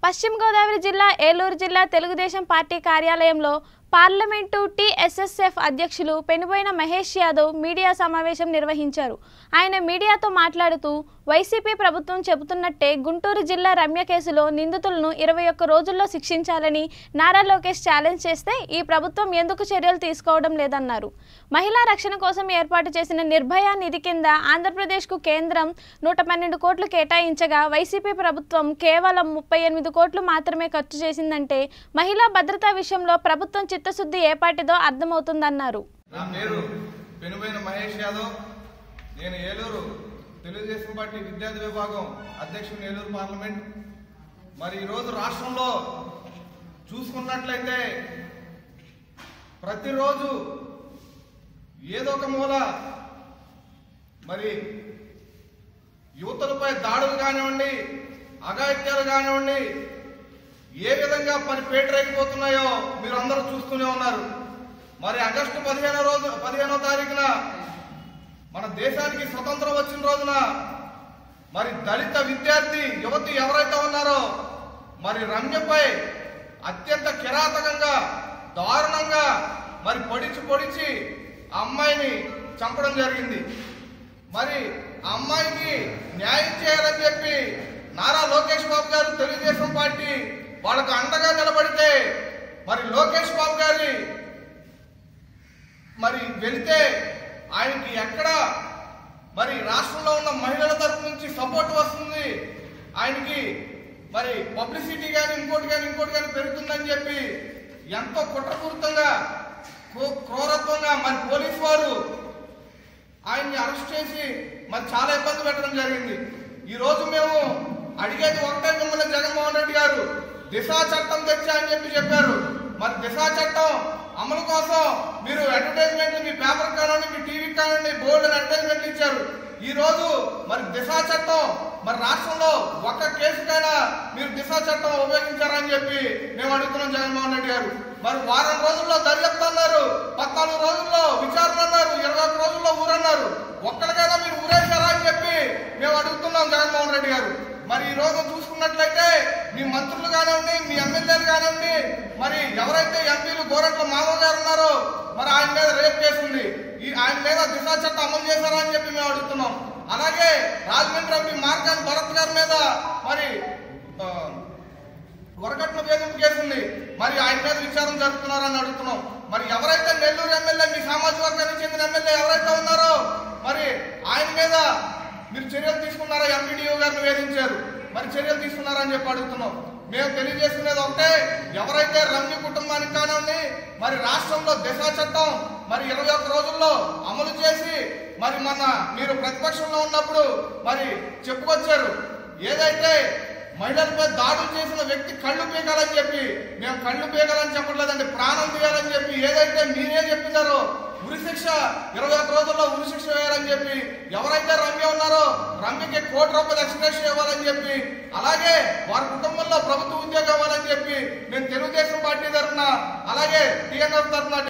పశ్చిమ గోదావరి జిల్లా ఏలూరు జిల్లా తెలుగుదేశం పార్టీ కార్యాలయంలో పార్లమెంటు టీఎస్ఎస్ఎఫ్ అధ్యక్షులు పెనుబోయిన మహేష్ యాదవ్ మీడియా సమావేశం నిర్వహించారు ఆయన మీడియాతో మాట్లాడుతూ వైసీపీ ప్రభుత్వం చెబుతున్నట్టే గుంటూరు జిల్లా రమ్య కేసులో నిందితులను ఇరవై ఒక్క రోజుల్లో శిక్షించాలని నారా లోకేష్ ఛాలెంజ్ చేస్తే ఈ ప్రభుత్వం ఎందుకు చర్యలు తీసుకోవడం లేదన్నారు మహిళా రక్షణ కోసం ఏర్పాటు చేసిన నిర్భయ నిధి కింద ఆంధ్రప్రదేశ్కు కేంద్రం నూట పన్నెండు కోట్లు కేటాయించగా వైసీపీ ప్రభుత్వం కేవలం ముప్పై ఎనిమిది కోట్లు మాత్రమే ఖర్చు చేసిందంటే మహిళా భద్రతా విషయంలో ప్రభుత్వం చిత్తశుద్ధి ఏపాటిదో అర్థమవుతుందన్నారు నా పేరు పెనుబైన మహేష్ యాదవ్ నేను ఏలూరు తెలుగుదేశం పార్టీ విద్యార్థి విభాగం అధ్యక్షుడు ఏలూరు పార్లమెంట్ మరి ఈరోజు రాష్ట్రంలో చూసుకున్నట్లయితే ప్రతిరోజు ఏదో ఒక మూల మరి యువతలపై దాడులు కానివ్వండి అఘాయిత్యాలు కానివ్వండి ఏ విధంగా మరి పేటరేగిపోతున్నాయో మీరు అందరూ చూస్తూనే ఉన్నారు మరి ఆగస్టు పదిహేనో రోజు పదిహేనో తారీఖున మన దేశానికి స్వతంత్రం వచ్చిన రోజున మరి దళిత విద్యార్థి యువతి ఎవరైతే ఉన్నారో మరి రమ్యపై అత్యంత కిరాతకంగా దారుణంగా మరి పొడిచి పొడిచి ఆ అమ్మాయిని చంపడం జరిగింది మరి ఆ అమ్మాయికి న్యాయం చేయాలని చెప్పి నారా లోకేష్ బాబు గారు తెలుగుదేశం పార్టీ వాళ్ళకు అండగా నిలబడితే మరి లోకేష్ బాబు గారి మరి వెళితే ఆయనకి ఎక్కడ మరి రాష్ట్రంలో ఉన్న మహిళల తరపు నుంచి సపోర్ట్ వస్తుంది ఆయనకి మరి పబ్లిసిటీ కానీ ఇంకోటి కానీ ఇంకోటి కానీ పెరుగుతుందని చెప్పి ఎంతో కుట్రపూరితంగా క్రూ- క్రూరత్వంగా మరి పోలీసు వారు ఆయన్ని అరెస్ట్ చేసి మరి చాలా ఇబ్బంది పెట్టడం జరిగింది ఈ రోజు మేము అడిగేది ఒకటే మిమ్మల్ని జగన్మోహన్ రెడ్డి గారు దిశా చట్టం తెచ్చా అని చెప్పి చెప్పారు మరి దిశా చట్టం అమలు కోసం మీరు అడ్వర్టైజ్మెంట్ మీ పేపర్ కానివ్వండి మీ టీవీకి కానివ్వండి బోర్డు అడ్వర్టైజ్మెంట్ ఇచ్చారు ఈ రోజు మరి దిశా చట్టం మరి రాష్ట్రంలో ఒక్క కేసుకైనా మీరు దిశా చట్టం ఉపయోగించారని చెప్పి మేము అడుగుతున్నాం జగన్మోహన్ రెడ్డి గారు మరి వారం రోజుల్లో దర్యాప్తు అన్నారు పద్నాలుగు రోజుల్లో విచారణ అన్నారు ఇరవై ఒక్క రోజుల్లో ఊరన్నారు ఒక్కడికైనా మీరు ఊరేశారా అని చెప్పి మేము అడుగుతున్నాం జగన్మోహన్ రెడ్డి గారు మరి ఈ రోజు చూసుకున్నట్లయితే మీ మంత్రులు కానివ్వండి మీ ఎమ్మెల్యేలు కానివ్వండి మరి ఎవరైతే ఎంపీలు గోరంట్ల మాధవ్ గారు ఉన్నారో మరి ఆయన మీద రేప్ కేసు ఉంది ఈ ఆయన మీద దిశా చట్టం అమలు చేశారా అని చెప్పి మేము అడుగుతున్నాం అలాగే రాజమండ్రి ఎంపీ మార్గాన్ భరత్ గారి మీద మరి ఆ, వరకట్న వేధింపు కేసు ఉంది మరి ఆయన మీద విచారణ జరుపుతున్నారని అడుగుతున్నాం మరి ఎవరైతే నెల్లూరు ఎమ్మెల్యే మీ సామాజిక వర్గానికి చెందిన ఎమ్మెల్యే ఎవరైతే ఉన్నారో మరి ఆయన మీద మీరు చర్యలు తీసుకున్నారా ఎంపీడీఓ గారిని వేధించారు మరి చర్యలు తీసుకున్నారని చెప్పి అడుగుతున్నాం మేము తెలియజేసుకునేది ఒకటే ఎవరైతే రమ్య కుటుంబానికి కానివ్వండి మరి రాష్ట్రంలో దిశా చట్టం మరి ఇరవై ఒక్క రోజుల్లో అమలు చేసి మరి మన మీరు ప్రతిపక్షంలో ఉన్నప్పుడు మరి చెప్పుకొచ్చారు ఏదైతే మహిళలపై దాడులు చేసిన వ్యక్తి కళ్ళు పీకాలని చెప్పి మేము కళ్ళు పీకాలని చెప్పట్లేదండి ప్రాణం తీయాలని చెప్పి ఏదైతే మీరే చెప్పినారో ఉరిశిక్ష ఇరవై ఒక్క రోజుల్లో ఉరిశిక్ష వేయాలని చెప్పి ఎవరైతే రమ్య ఉన్నారో రమ్యకి కోటి రూపాయలు ఎక్స్ప్రెస్ ఇవ్వాలని చెప్పి అలాగే వారి కుటుంబంలో ప్రభుత్వ ఉద్యోగం ఇవ్వాలని చెప్పి మేము తెలుగుదేశం పార్టీ తరఫున అలాగే టీఎన్ఎఫ్ తరఫున